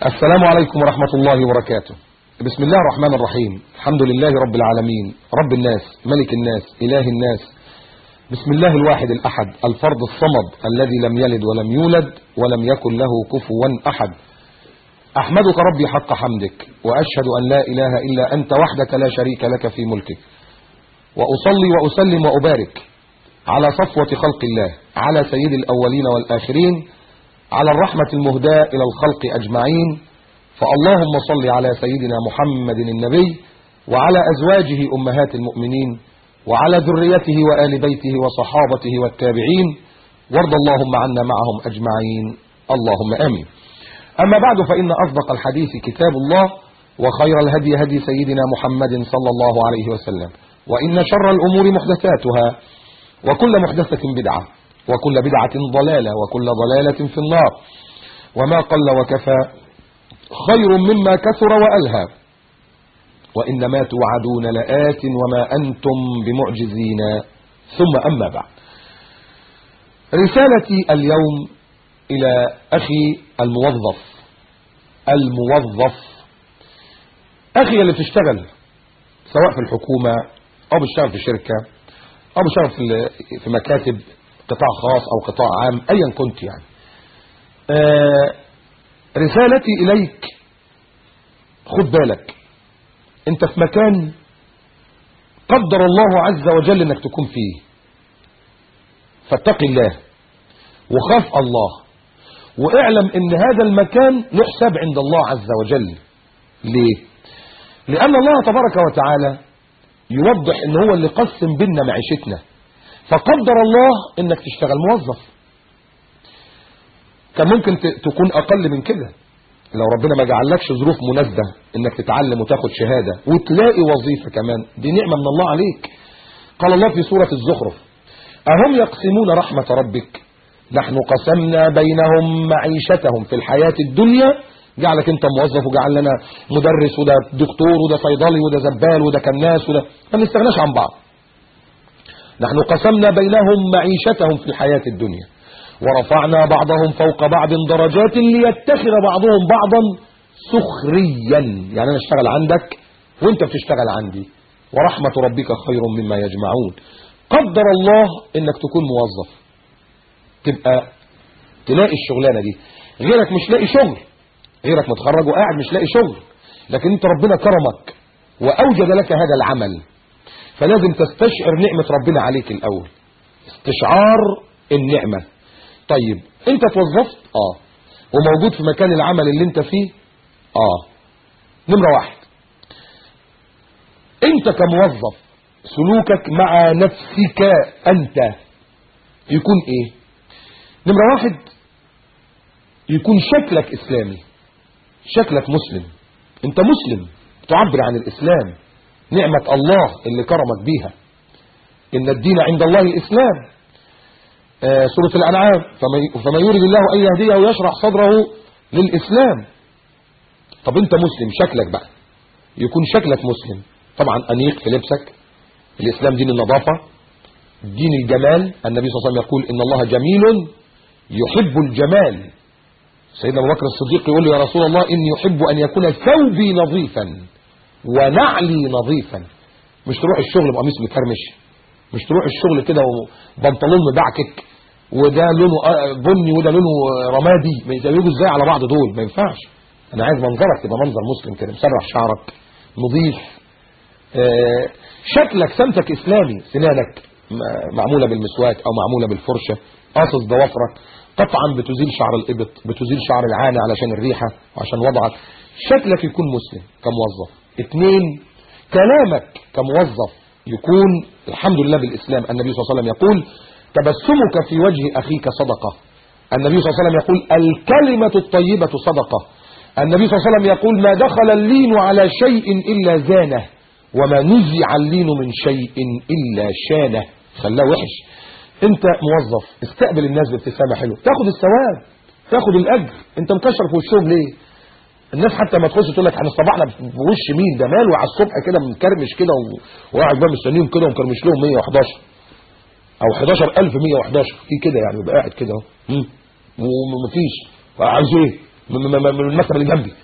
السلام عليكم ورحمة الله وبركاته بسم الله الرحمن الرحيم الحمد لله رب العالمين رب الناس ملك الناس إله الناس بسم الله الواحد الأحد الفرد الصمد الذي لم يلد ولم يولد ولم يكن له كفوا أحد أحمدك ربي حق حمدك وأشهد أن لا إله إلا أنت وحدك لا شريك لك في ملكك وأصلي وأسلم وأبارك على صفوة خلق الله على سيد الأولين والآخرين على الرحمة المهداة إلى الخلق أجمعين فاللهم صل على سيدنا محمد النبي وعلى أزواجه أمهات المؤمنين وعلى ذريته وآل بيته وصحابته والتابعين وارض اللهم عنا معهم أجمعين اللهم آمين أما بعد فإن أصدق الحديث كتاب الله وخير الهدي هدي سيدنا محمد صلى الله عليه وسلم وإن شر الأمور محدثاتها وكل محدثة بدعة وكل بدعة ضلالة وكل ضلالة في النار وما قل وكفى خير مما كثر وألهى وإنما توعدون لآت وما أنتم بمعجزين ثم أما بعد رسالتي اليوم إلى أخي الموظف الموظف أخي اللي بتشتغل سواء في الحكومة أو بتشتغل في شركة أو بتشتغل في في مكاتب قطاع خاص أو قطاع عام أيا كنت يعني آه رسالتي إليك خد بالك انت في مكان قدر الله عز وجل انك تكون فيه فاتق الله وخاف الله واعلم ان هذا المكان له حساب عند الله عز وجل ليه لان الله تبارك وتعالى يوضح ان هو اللي قسم بيننا معيشتنا فقدر الله انك تشتغل موظف كان ممكن تكون اقل من كده لو ربنا ما جعلكش ظروف مناسبة انك تتعلم وتاخد شهادة وتلاقي وظيفة كمان دي نعمة من الله عليك قال الله في سورة الزخرف أهم يقسمون رحمة ربك نحن قسمنا بينهم معيشتهم في الحياة الدنيا جعلك انت موظف وجعل لنا مدرس وده دكتور وده صيدلي وده زبال وده كناس وده ما نستغناش عن بعض نحن قسمنا بينهم معيشتهم في الحياة الدنيا ورفعنا بعضهم فوق بعض درجات ليتخذ بعضهم بعضا سخريا يعني انا اشتغل عندك وانت بتشتغل عندي ورحمة ربك خير مما يجمعون قدر الله انك تكون موظف تبقى تلاقي الشغلانة دي غيرك مش لاقي شغل غيرك متخرج وقاعد مش لاقي شغل لكن انت ربنا كرمك واوجد لك هذا العمل فلازم تستشعر نعمة ربنا عليك الاول استشعار النعمة طيب انت توظفت اه وموجود في مكان العمل اللي انت فيه اه نمرة واحد انت كموظف سلوكك مع نفسك انت يكون ايه نمرة واحد يكون شكلك اسلامي شكلك مسلم انت مسلم تعبر عن الاسلام نعمة الله اللي كرمك بيها ان الدين عند الله الاسلام آه سورة الانعام فما يريد الله ان يهديه ويشرح صدره للاسلام طب انت مسلم شكلك بقى يكون شكلك مسلم طبعا انيق في لبسك الاسلام دين النظافة دين الجمال النبي صلى الله عليه وسلم يقول ان الله جميل يحب الجمال سيدنا ابو بكر الصديق يقول له يا رسول الله اني يحب ان يكون ثوبي نظيفا ونعلي نظيفا مش تروح الشغل بقميص مكرمش مش تروح الشغل كده وبنطلون مبعكك وده لونه بني وده لونه رمادي ما يزوجوا ازاي على بعض دول ما ينفعش انا عايز منظرك تبقى منظر مسلم كده مسرح شعرك نظيف آه شكلك سمتك اسلامي سنانك معموله بالمسواك او معموله بالفرشه قاصص ضوافرك قطعا بتزيل شعر الابط بتزيل شعر العانه علشان الريحه وعشان وضعك شكلك يكون مسلم كموظف اثنين كلامك كموظف يكون الحمد لله بالاسلام النبي صلى الله عليه وسلم يقول تبسمك في وجه اخيك صدقه النبي صلى الله عليه وسلم يقول الكلمه الطيبه صدقه النبي صلى الله عليه وسلم يقول ما دخل اللين على شيء الا زانه وما نزع اللين من شيء الا شانه خلاه وحش انت موظف استقبل الناس بابتسامه حلوه تاخد الثواب تاخد الاجر انت مكشر في وشهم ليه الناس حتى ما تخش تقول لك هنصبحنا بوش مين ده ماله على الصبح كده مكرمش كده وقاعد بقى مستنيهم كده ومكرمش لهم 111 او 11111 في كده يعني يبقى قاعد كده اهو ومفيش عايز ايه من من- من المكتب اللي جنبي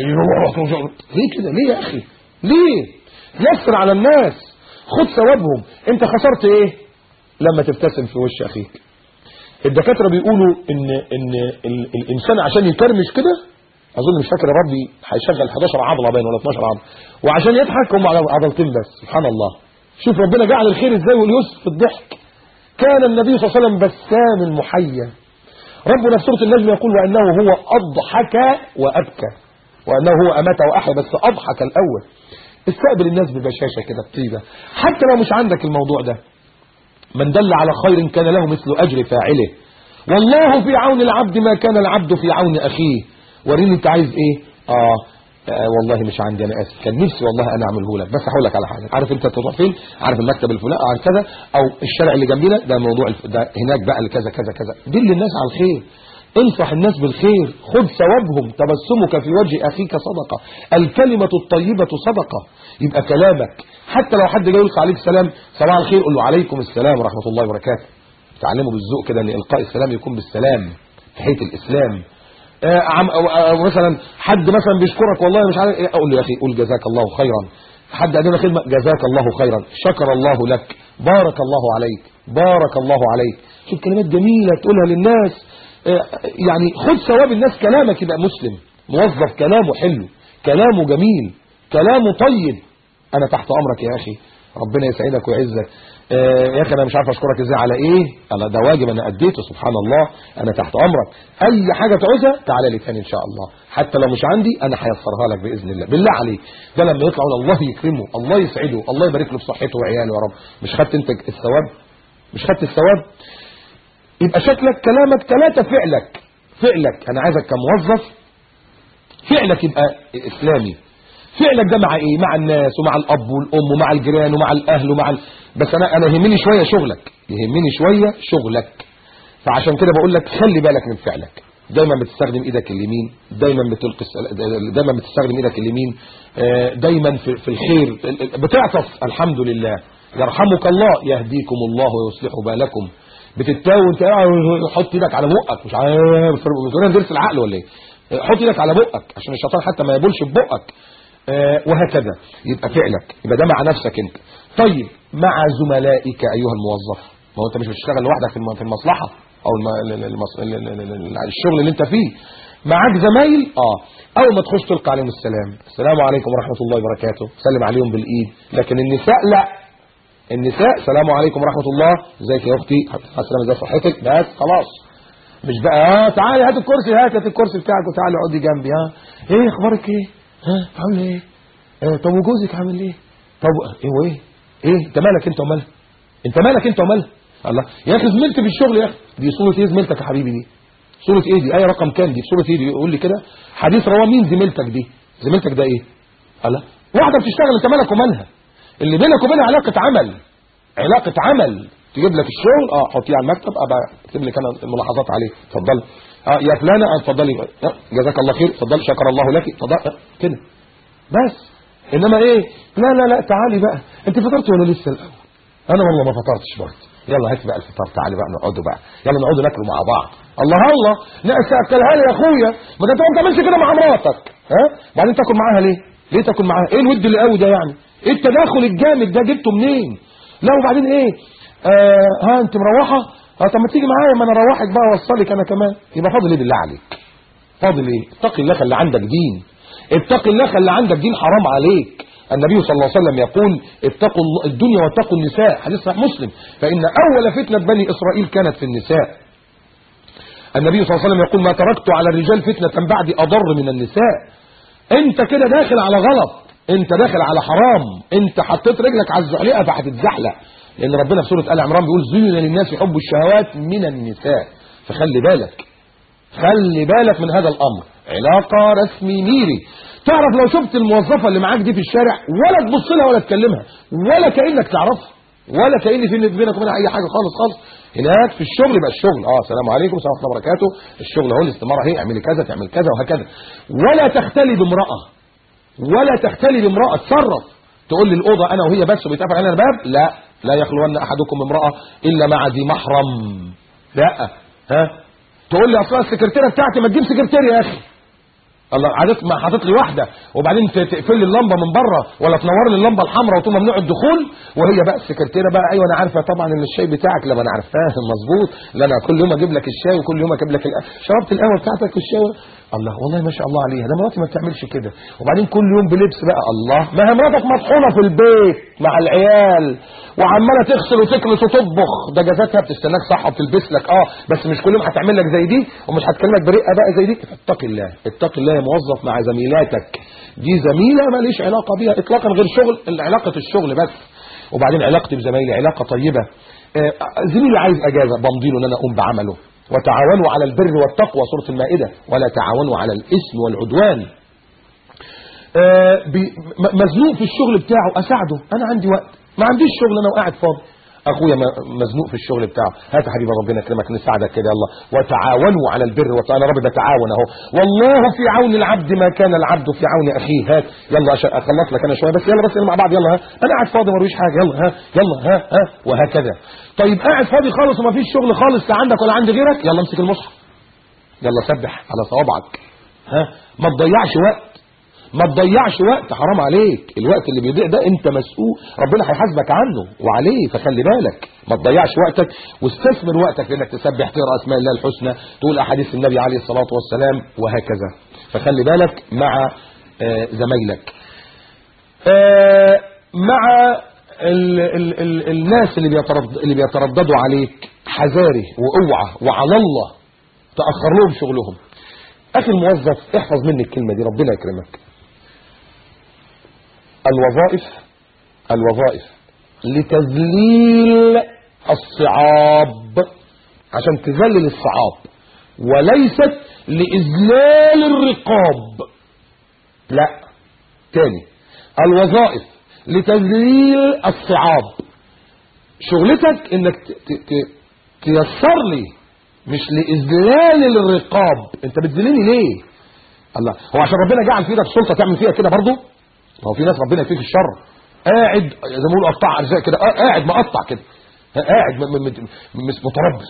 ليه كده ليه يا اخي ليه يسر على الناس خد ثوابهم انت خسرت ايه لما تبتسم في وش اخيك الدكاتره بيقولوا ان ان ال- الانسان عشان يكرمش كده اظن مش فاكر يا ربي هيشغل 11 عضله باين ولا 12 عضله وعشان يضحك هم على عضلتين بس سبحان الله شوف ربنا جعل الخير ازاي واليسر في الضحك كان النبي صلى الله عليه وسلم بسام المحيا ربنا في سوره النجم يقول وانه هو اضحك وابكى وانه هو امات واحيا بس اضحك الاول استقبل الناس ببشاشه كده بطيبه حتى لو مش عندك الموضوع ده من دل على خير كان له مثل اجر فاعله والله في عون العبد ما كان العبد في عون اخيه وريني انت عايز ايه اه آه والله مش عندي انا اسف كان نفسي والله انا اعمله لك بس هقول لك على حاجه عارف انت تروح فين عارف المكتب الفلاني عارف كذا او الشارع اللي جنبنا ده موضوع الف... ده هناك بقى لكذا كذا كذا دل الناس على الخير انصح الناس بالخير خذ ثوابهم تبسمك في وجه اخيك صدقه الكلمه الطيبه صدقه يبقى كلامك حتى لو حد جاي يلقي عليك السلام صباح الخير قول له عليكم السلام ورحمه الله وبركاته تعلموا بالذوق كده ان القاء السلام يكون بالسلام تحيه الاسلام آه عم أو أو مثلا حد مثلا بيشكرك والله مش عارف ايه اقول له يا اخي قول جزاك الله خيرا حد قدم خدمه جزاك الله خيرا شكر الله لك بارك الله عليك بارك الله عليك شوف كلمات جميله تقولها للناس آه يعني خد ثواب الناس كلامك يبقى مسلم موظف كلامه حلو كلامه جميل كلامه طيب انا تحت امرك يا اخي ربنا يسعدك ويعزك آه يا اخي انا مش عارف اشكرك ازاي على ايه انا ده واجب انا اديته سبحان الله انا تحت امرك اي حاجه تعوزها تعالى لي تاني ان شاء الله حتى لو مش عندي انا هيسرها لك باذن الله بالله عليك ده لما يطلع يقول الله يكرمه الله يسعده الله يبارك له في صحته وعياله يا رب مش خدت انت الثواب مش خدت الثواب يبقى شكلك كلامك ثلاثه فعلك فعلك انا عايزك كموظف فعلك يبقى اسلامي فعلك ده مع ايه مع الناس ومع الاب والام ومع الجيران ومع الاهل ومع ال... بس انا انا يهمني شويه شغلك يهمني شويه شغلك فعشان كده بقول لك خلي بالك من فعلك دايما بتستخدم ايدك اليمين دايما بتلقي الس- دايما بتستخدم ايدك اليمين آه، دايما في, في الخير بتعطف الحمد لله يرحمك الله يهديكم الله ويصلح بالكم بتتاوي انت قاعد حط ايدك على بقك مش عارف بتقول درس العقل ولا ايه حط ايدك على بقك عشان الشيطان حتى ما يبولش ببقك آه، وهكذا يبقى فعلك يبقى ده مع نفسك انت طيب مع زملائك ايها الموظف ما هو انت مش بتشتغل لوحدك في الم- في المصلحه او الم- ال- ال- المص- ال- ال- ال- ال- الشغل اللي انت فيه معاك زمايل اه اول ما تخش تلقى عليهم السلام السلام عليكم ورحمه الله وبركاته سلم عليهم بالايد لكن النساء لا النساء سلام عليكم ورحمه الله ازيك يا اختي السلام ازي صحتك بس خلاص مش بقى اه تعالي هات الكرسي هات هات الكرسي بتاعك وتعالي اقعدي جنبي ها ايه اخبارك ايه ها عامل ايه آه طب وجوزك عامل ايه طب ايه وايه ايه انت مالك انت ومالها انت مالك انت ومالها الله يا اخي زميلتي في الشغل يا اخي دي صوره ايه زميلتك يا حبيبي دي صوره ايه دي اي رقم كام دي صوره ايه دي يقول لي كده حديث رواه مين زميلتك دي زميلتك ده ايه الله واحده بتشتغل انت مالك ومالها اللي بينك وبينها علاقه عمل علاقه عمل تجيب لك الشغل اه حطيه على المكتب ابقى اكتب لك انا الملاحظات عليه اتفضل اه يا فلانه اه اتفضلي آه جزاك الله خير اتفضل شكر الله لك اتفضل آه كده بس انما ايه لا لا لا تعالي بقى انت فطرت ولا لسه الاول انا والله ما فطرتش برضه يلا هات بقى الفطار تعالي بقى نقعدوا بقى يلا نقعدوا ناكلوا مع بعض الله الله ناس اكلها لي يا اخويا ما انت ما تعملش كده مع مراتك ها بعدين تاكل معاها ليه ليه تاكل معاها ايه الود اللي قوي ده يعني ايه التداخل الجامد ده جبته منين لا وبعدين ايه آه ها انت مروحه اه طب ما تيجي معايا ما انا اروحك بقى اوصلك انا كمان يبقى فاضل ايه بالله عليك فاضل ايه اتقي الله خلي عندك دين اتقي الله خلي عندك دين حرام عليك النبي صلى الله عليه وسلم يقول اتقوا الله- الدنيا واتقوا النساء حديث صحيح مسلم فإن أول فتنة بني إسرائيل كانت في النساء النبي صلى الله عليه وسلم يقول ما تركت على الرجال فتنة بعد أضر من النساء انت كده داخل على غلط انت داخل على حرام انت حطيت رجلك على الزحلقة فهتتزحلق لأن ربنا في سورة آل عمران بيقول زين للناس حب الشهوات من النساء فخلي بالك خلي بالك من هذا الامر علاقه رسمي ميري تعرف لو شفت الموظفه اللي معاك دي في الشارع ولا تبص لها ولا تكلمها ولا كانك تعرفها ولا كان في بينك وبينها اي حاجه خالص خالص هناك في الشغل يبقى الشغل اه السلام عليكم ورحمه الله وبركاته الشغل اهو الاستماره اهي اعملي كذا تعمل كذا وهكذا ولا تختلي بامراه ولا تختلي بامراه تصرف تقول لي الاوضه انا وهي بس وبيتقفل علينا الباب لا لا يخلون احدكم امراه الا مع ذي محرم لا ها تقول لي اصلا السكرتيره بتاعتي ما تجيب سكرتير يا اخي الله عادت ما حاطط لي واحده وبعدين ت- تقفل لي اللمبه من بره ولا تنور لي اللمبه الحمراء وتقول ممنوع الدخول وهي بقى السكرتيره بقى ايوه انا عارفه طبعا ان الشاي بتاعك لا ما انا عارفاه مظبوط لا انا كل يوم اجيب لك الشاي وكل يوم اجيب لك القهوه شربت القهوه بتاعتك والشاي الله والله ما شاء الله عليها ده مراتي ما بتعملش كده وبعدين كل يوم بلبس بقى الله ما هي مراتك مطحونه في البيت مع العيال وعماله تغسل وتكنس وتطبخ ده جزاتها بتستناك صح وبتلبس لك اه بس مش كل يوم هتعمل لك زي دي ومش هتكلمك برقه بقى زي دي اتق الله اتق الله يا موظف مع زميلاتك دي زميله ماليش علاقه بيها اطلاقا غير شغل علاقه الشغل بس وبعدين علاقتي بزمايلي علاقه طيبه آه، زميلي عايز اجازه بمضي له ان انا اقوم بعمله وتعاونوا على البر والتقوى سوره المائده ولا تعاونوا على الاثم والعدوان آه، بي- م- مزنوق في الشغل بتاعه اساعده انا عندي وقت ما عنديش شغل انا وقاعد فاضي اخويا م- مزنوق في الشغل بتاعه هات يا حبيبي ربنا يكرمك نساعدك كده يلا وتعاونوا على البر والتقوى انا رب بتعاون اهو والله في عون العبد ما كان العبد في عون اخيه هات يلا عشان اخلص لك انا شويه بس يلا بس يلا مع بعض يلا ها انا قاعد فاضي ما حاجه يلا ها يلا ها ها وهكذا طيب قاعد فاضي خالص وما فيش شغل خالص لا عندك ولا عند غيرك يلا امسك المصحف يلا سبح على صوابعك ها ما تضيعش وقت ما تضيعش وقت حرام عليك الوقت اللي بيضيع ده انت مسؤول ربنا هيحاسبك عنه وعليه فخلي بالك ما تضيعش وقتك واستثمر وقتك في انك تسبح تقرا اسماء الله الحسنى تقول احاديث النبي عليه الصلاه والسلام وهكذا فخلي بالك مع آه، زمايلك آه، مع ال ال ال الناس اللي بيتردد اللي بيترددوا عليك حذاري واوعى وعلى الله تاخر لهم شغلهم اخي الموظف احفظ مني الكلمه دي ربنا يكرمك الوظائف الوظائف لتذليل الصعاب عشان تذلل الصعاب وليست لإذلال الرقاب لا تاني الوظائف لتذليل الصعاب شغلتك انك ت- ت- ت- تيسر لي مش لإذلال الرقاب انت بتذلني ليه الله هو عشان ربنا جعل في ايدك سلطه تعمل فيها كده برضه هو في ناس ربنا يكفيك الشر قاعد زي ما بيقولوا قطاع ارزاق كده آه، قاعد مقطع كده آه، قاعد م- م- م- مش متربص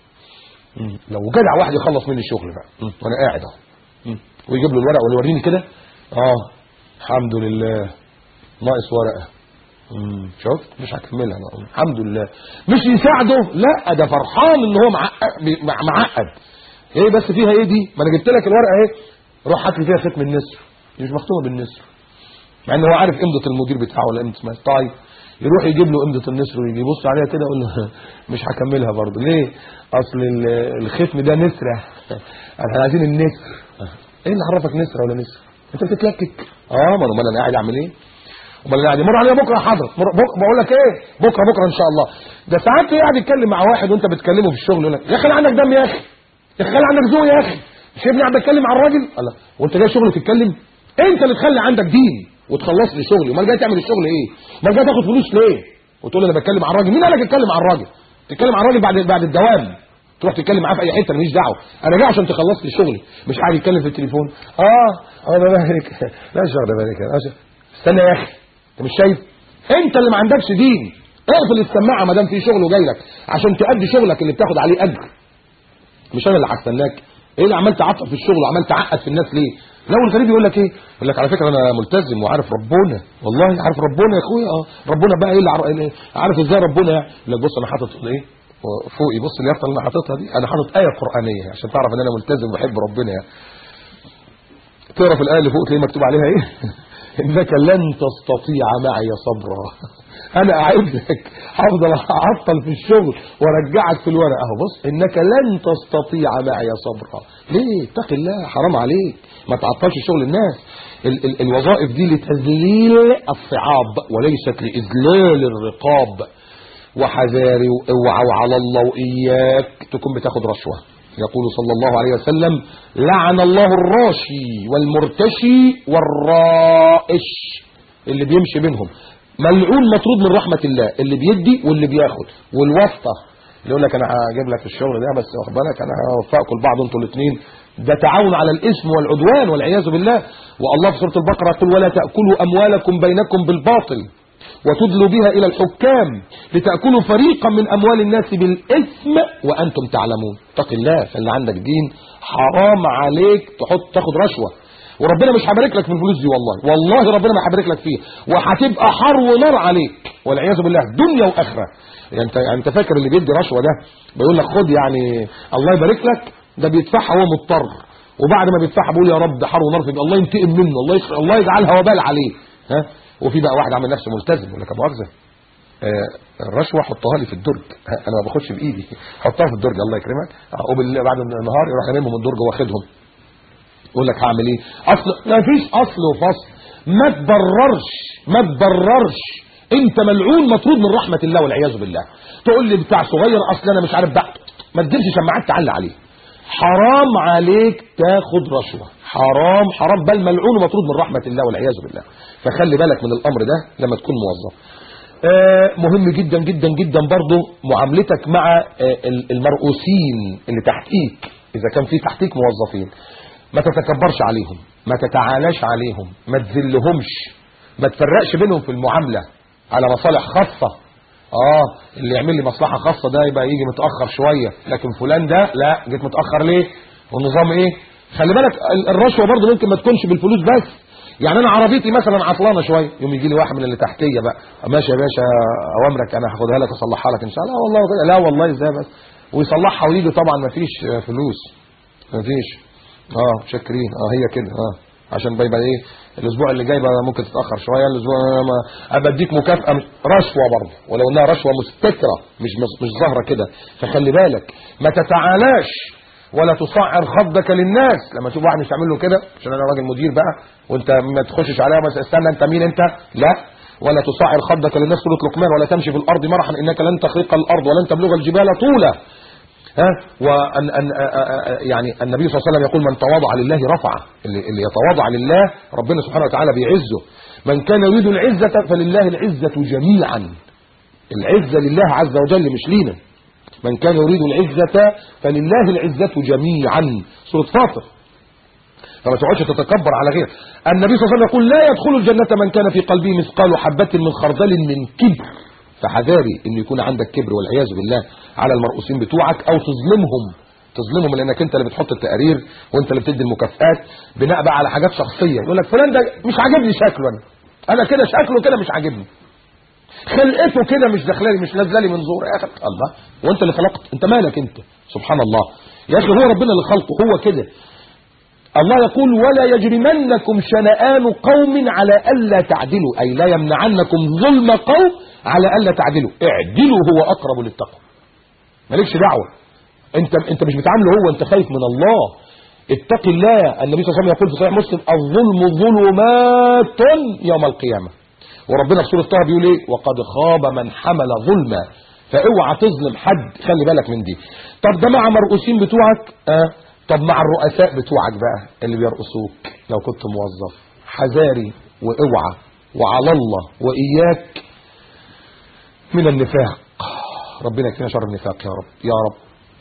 مم. لو جدع واحد يخلص مني الشغل بقى مم. وانا قاعد اهو مم. ويجيب له الورق ويوريني كده اه الحمد لله ناقص ورقه مم. شفت مش هكملها أنا. الحمد لله مش يساعده لا ده فرحان ان هو معقد بي- مع- معقد ايه بس فيها ايه دي ما انا جبت لك الورقه اهي روح هات لي فيها ختم النسر دي مش مختومه بالنسر مع ان هو عارف قيمه المدير بتاعه ولا قيمه اسمها طيب يروح يجيب له قيمه النسر ويجي يبص عليها كده يقول له مش هكملها برضه ليه اصل ال- الختم ده نسره احنا عايزين النسر ايه اللي عرفك نسره ولا نسر انت بتتلكك اه ما انا امال انا قاعد اعمل ايه امال انا قاعد مر عليا بكره حاضر مر- بك- بقول لك ايه بكره بكره ان شاء الله ده ساعات تلاقيه قاعد يتكلم مع واحد وانت بتكلمه في الشغل يقول لك يا اخي أنا عندك دم يا اخي يا اخي أنا عندك ذوق يا اخي مش ابني قاعد بتكلم مع الراجل الله وانت جاي شغل تتكلم انت اللي تخلي عندك دين وتخلص لي شغلي امال جاي تعمل الشغل ايه امال جاي تاخد فلوس ليه وتقول لي انا بتكلم مع الراجل مين قال لك اتكلم مع الراجل تتكلم مع الراجل بعد بعد الدوام تروح تتكلم معاه في اي حته ماليش دعوه انا جاي عشان تخلص لي شغلي مش قاعد يتكلم في التليفون اه اه ده بالك لا شغل بالك يا باشا استنى يا اخي انت مش شايف انت اللي ما عندكش دين اقفل السماعه ما دام في شغل وجاي لك عشان تأدي شغلك اللي بتاخد عليه اجر مش انا اللي هستناك ايه اللي عمال تعطل في الشغل وعمال تعقد في الناس ليه لو الغريب يقول لك ايه يقول لك على فكره انا ملتزم وعارف ربنا والله عارف ربنا يا اخويا اه ربنا بقى ايه اللي عر- اللي- عارف ازاي ربنا يعني يقول لك بص انا حاطط ايه فوقي بص اليافطه اللي انا حاططها دي انا حاطط ايه قرانيه عشان تعرف ان انا ملتزم وبحب ربنا يعني تقرا في الايه اللي فوق تلاقي مكتوب عليها ايه انك لن تستطيع معي صبرا انا اعدك هفضل اعطل في الشغل وارجعك في الورق اهو بص انك لن تستطيع معي صبرا ليه اتق الله حرام عليك ما تعطلش شغل الناس ال ال الوظائف دي لتذليل الصعاب وليست لاذلال الرقاب وحذاري واوعى على الله واياك تكون بتاخد رشوه يقول صلى الله عليه وسلم لعن الله الراشي والمرتشي والرائش اللي بيمشي بينهم ملعون مطرود من رحمه الله اللي بيدي واللي بياخد والواسطه اللي يقول لك انا هجيب لك الشغل ده بس واخد بالك انا هوفقكم لبعض انتوا الاثنين ده تعاون على الاثم والعدوان والعياذ بالله والله في سوره البقره يقول ولا تاكلوا اموالكم بينكم بالباطل وتدلوا بها إلى الحكام لتأكلوا فريقا من أموال الناس بالإثم وأنتم تعلمون اتق الله فاللي عندك دين حرام عليك تحط تاخد رشوة وربنا مش هيبارك لك في الفلوس دي والله والله ربنا ما هيبارك لك فيها وهتبقى حر ونار عليك والعياذ بالله دنيا واخره يعني انت يعني انت فاكر اللي بيدي رشوه ده بيقول لك خد يعني الله يبارك لك ده بيدفعها وهو مضطر وبعد ما بيدفعها بيقول يا رب حر ونار فيك الله ينتقم منه الله يخ... الله يجعلها وبال عليه ها وفي بقى واحد عامل نفسه ملتزم يقول لك ابو مؤاخذه آه، الرشوه حطها لي في الدرج ها، انا ما باخدش بايدي حطها في الدرج الله يكرمك آه، وبال- بعد النهار يروح يلمهم من الدرج واخدهم يقول لك هعمل ايه اصل ما فيش اصل وفصل ما تبررش ما تبررش انت ملعون مطرود من رحمه الله والعياذ بالله تقول لي بتاع صغير اصل انا مش عارف بقى ما تجيبش سماعات تعلق عليه حرام عليك تاخد رشوه حرام حرام بل ملعون ومطرود من رحمه الله والعياذ بالله فخلي بالك من الامر ده لما تكون موظف آه، مهم جدا جدا جدا برضو معاملتك مع آه، ال- المرؤوسين اللي تحتيك اذا كان في تحتيك موظفين ما تتكبرش عليهم ما تتعالاش عليهم ما تذلهمش ما تفرقش بينهم في المعامله على مصالح خاصه اه اللي يعمل لي مصلحه خاصه ده يبقى يجي متاخر شويه لكن فلان ده لا جيت متاخر ليه والنظام ايه خلي بالك ال- الرشوه برضو ممكن ما تكونش بالفلوس بس يعني انا عربيتي مثلا عطلانه شويه يوم يجي لي واحد من اللي تحتيه بقى ماشي يا باشا اوامرك انا هاخدها لك اصلحها لك ان شاء الله والله كده. لا والله ازاي بس ويصلحها ويجي طبعا ما فيش فلوس ما فيش اه شاكرين اه هي كده اه عشان بقى يبقى ايه الاسبوع اللي جاي بقى ممكن تتاخر شويه الاسبوع ما ابقى اديك مكافاه مش- رشوه برضه ولو انها رشوه مستتره مش مش- مش ظاهره كده فخلي بالك ما تتعالاش ولا تصعر خدك للناس لما تشوف واحد مش تعمل له كده عشان انا راجل مدير بقى وانت ما تخشش عليها مثلا استنى انت مين انت لا ولا تصعر خدك للناس سوره لقمان ولا تمشي في الارض مرحا انك لن تخرق الارض ولن تبلغ الجبال طولا ها وان ان آ- آ- آ- يعني النبي صلى الله عليه وسلم يقول من تواضع لله رفعه اللي, اللي يتواضع لله ربنا سبحانه وتعالى بيعزه من كان يريد العزه فلله العزه جميعا العزه لله عز وجل مش لينا من كان يريد العزه فلله العزه جميعا سوره فاطر فما تقعدش تتكبر على غيرك النبي صلى الله عليه وسلم يقول لا يدخل الجنة من كان في قلبه مثقال حبة من خردل من كبر فحذاري ان يكون عندك كبر والعياذ بالله على المرؤوسين بتوعك او تظلمهم تظلمهم لانك انت اللي بتحط التقارير وانت اللي بتدي المكافآت بناء بقى على حاجات شخصيه يقول لك فلان ده مش عاجبني شكله انا انا كده شكله كده مش عاجبني خلقته كده مش داخلالي مش نازله لي من زور يا اخي الله وانت اللي خلقت انت مالك انت سبحان الله يا اخي هو ربنا اللي خلقه هو كده الله يقول ولا يجرمنكم شنآن قوم على ألا تعدلوا أي لا يمنعنكم ظلم قوم على ألا تعدلوا اعدلوا هو أقرب للتقوى مالكش دعوة انت انت مش بتعامله هو انت خايف من الله اتق الله النبي صلى الله عليه وسلم يقول في صحيح مسلم الظلم ظلمات يوم القيامة وربنا في سورة طه بيقول ايه وقد خاب من حمل ظلما فاوعى تظلم حد خلي بالك من دي طب ده مع مرؤوسين بتوعك آه طب مع الرؤساء بتوعك بقى اللي بيرقصوك لو كنت موظف حذاري واوعى وعلى الله واياك من النفاق ربنا يكفينا شر النفاق يا رب يا رب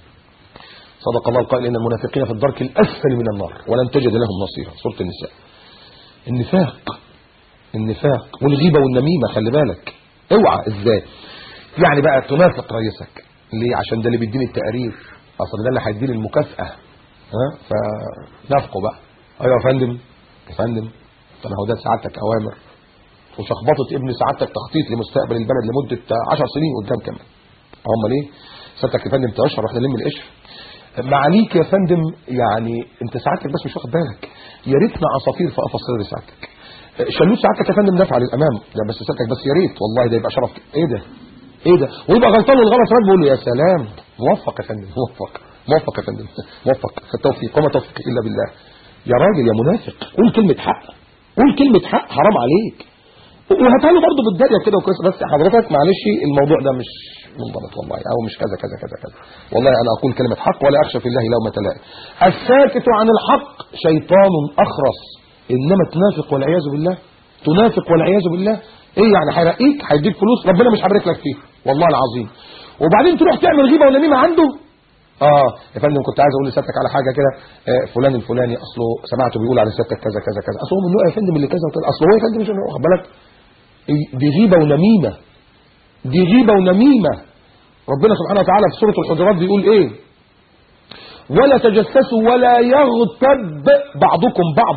صدق الله القائل ان المنافقين في الدرك الاسفل من النار ولن تجد لهم نصيرا سوره النساء النفاق النفاق والغيبه والنميمه خلي بالك اوعى ازاي يعني بقى تنافق رئيسك ليه عشان ده اللي بيديني التقارير اصل ده اللي هيديني المكافاه ها فنافقوا بقى ايوه يا فندم يا فندم طب هو ده سعادتك اوامر وشخبطه ابن سعادتك تخطيط لمستقبل البلد لمده 10 سنين قدام كمان امال ايه سعادتك يا فندم تقشر واحنا نلم القشر معاليك يا فندم يعني انت سعادتك بس مش واخد بالك يا ريتنا عصافير في قفص صدر سعادتك شلوت سعادتك يا فندم نفع للامام لا بس سعادتك بس يا ريت والله ده يبقى شرف ايه ده ايه ده ويبقى غلطان والغلط رد بيقول له يا سلام موفق يا فندم موفق موفق يا فندم موفق التوفيق وما توفيق الا بالله يا راجل يا منافق قول كلمه حق قول كلمه حق حرام عليك وهاتها له برضه بالداريه كده وكويس بس حضرتك معلش الموضوع ده مش منضبط والله او مش كذا كذا كذا كذا والله انا اقول كلمه حق ولا اخشى في الله لومه لائم الساكت عن الحق شيطان اخرس انما تنافق والعياذ بالله تنافق والعياذ بالله ايه يعني هيرقيك هيديك فلوس ربنا مش هيبارك لك فيه والله العظيم وبعدين تروح تعمل غيبه ونميمه عنده اه يا فندم كنت عايز اقول لسيادتك على حاجه كده آه فلان الفلاني اصله سمعته بيقول على سيادتك كذا كذا كذا اصله من نوع يا فندم اللي كذا وكذا اصله هو يا فندم مش واخد بالك دي غيبه ونميمه دي غيبه ونميمه ربنا سبحانه وتعالى في سوره الحجرات بيقول ايه ولا تجسسوا ولا يغتب بعضكم بعضا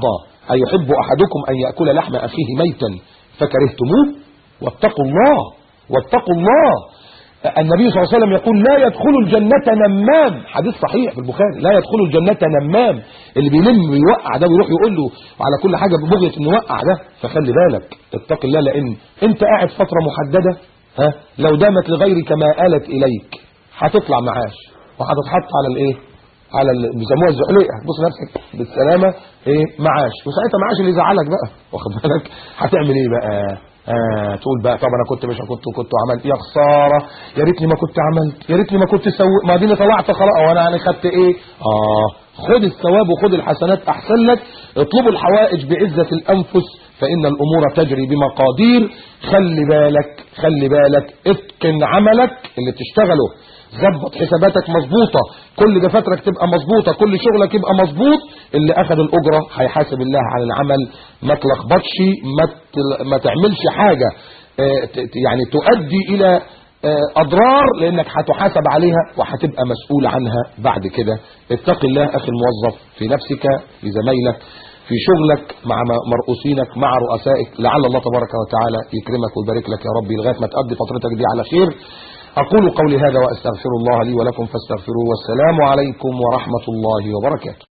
أيحب أحدكم أن يأكل لحم أخيه ميتا فكرهتموه واتقوا الله واتقوا الله النبي صلى الله عليه وسلم يقول لا يدخل الجنة نمام حديث صحيح في البخاري لا يدخل الجنة نمام اللي بيلم ويوقع ده ويروح يقول له على كل حاجة ببغية انه يوقع ده فخلي بالك اتق الله لان انت قاعد فترة محددة ها لو دامت لغيرك ما آلت اليك هتطلع معاش وهتتحط على الايه على ال- بيسموها الزحليقه بص نفسك بالسلامه ايه معاش وساعتها معاش اللي يزعلك بقى واخد بالك هتعمل ايه بقى آه تقول بقى طب انا كنت مش كنت كنت عملت يا خساره يا ريتني ما كنت عملت يا ريتني ما كنت سويت ما ديني طلعت خلاص وانا يعني خدت ايه اه خد الثواب وخد الحسنات احسن لك اطلبوا الحوائج بعزه الانفس فان الامور تجري بمقادير خلي بالك خلي بالك اتقن عملك اللي بتشتغله ظبط حساباتك مظبوطه كل دفاترك تبقى مظبوطه كل شغلك يبقى مظبوط اللي اخذ الاجره هيحاسب الله على العمل ما تلخبطش ما تل- ما تعملش حاجه آه، ت- ت- يعني تؤدي الى آه، اضرار لانك هتحاسب عليها وهتبقى مسؤول عنها بعد كده اتق الله اخي الموظف في نفسك في زمايلك في شغلك مع م- مرؤوسينك مع رؤسائك لعل الله تبارك وتعالى يكرمك ويبارك لك يا ربي لغايه ما تقضي فترتك دي على خير أقول قولي هذا وأستغفر الله لي ولكم فاستغفروه والسلام عليكم ورحمة الله وبركاته